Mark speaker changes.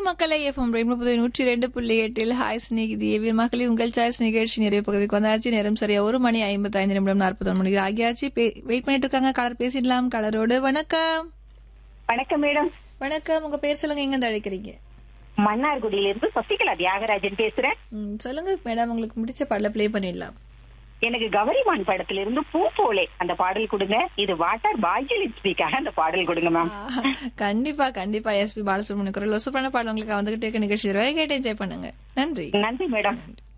Speaker 1: மக்களை எஃப்எம் ரெண்டு நூற்றி ரெண்டு புள்ளி எட்டில் ஹாய் ஸ்நேகிதி எவ்விய மக்களை உங்கள் சாய்ஸ் நிகழ்ச்சி நிறைய பகுதிக்கு வந்தாச்சு நேரம் சரியா ஒரு மணி ஐம்பத்தி ஐந்து நிமிடம் நாற்பத்தி மணி ஆகியாச்சு வெயிட் பண்ணிட்டு இருக்காங்க கலர் பேசிடலாம் கலரோடு வணக்கம்
Speaker 2: வணக்கம் மேடம்
Speaker 1: வணக்கம் உங்க பேர் சொல்லுங்க எங்க இருந்து அழைக்கிறீங்க
Speaker 2: மன்னார்குடியில இருந்து சசிகலா தியாகராஜன் பேசுறேன்
Speaker 1: ம், சொல்லுங்க மேடம் உங்களுக்கு பிடிச்ச பாடல ப்ளே பண்ணிடலாம்
Speaker 2: எனக்கு கௌரிமான் படத்துல இருந்து பூ போலே அந்த பாடல் கொடுங்க இது வாட்டர் பாக்யலட்சுமிக்காக அந்த பாடல் கொடுங்க மேம்
Speaker 1: ஆஹா, கண்டிப்பா கண்டிப்பா எஸ்பி பாலசுப்ரமணிய குரல் சூப்பரான பாடல் உங்களுக்கு வந்துகிட்டே இருக்க நிகழ்ச்சி கேட்டு என்ஜாய் பண்ணுங்க நன்றி
Speaker 2: நன்றி மேடம்
Speaker 1: நன்றி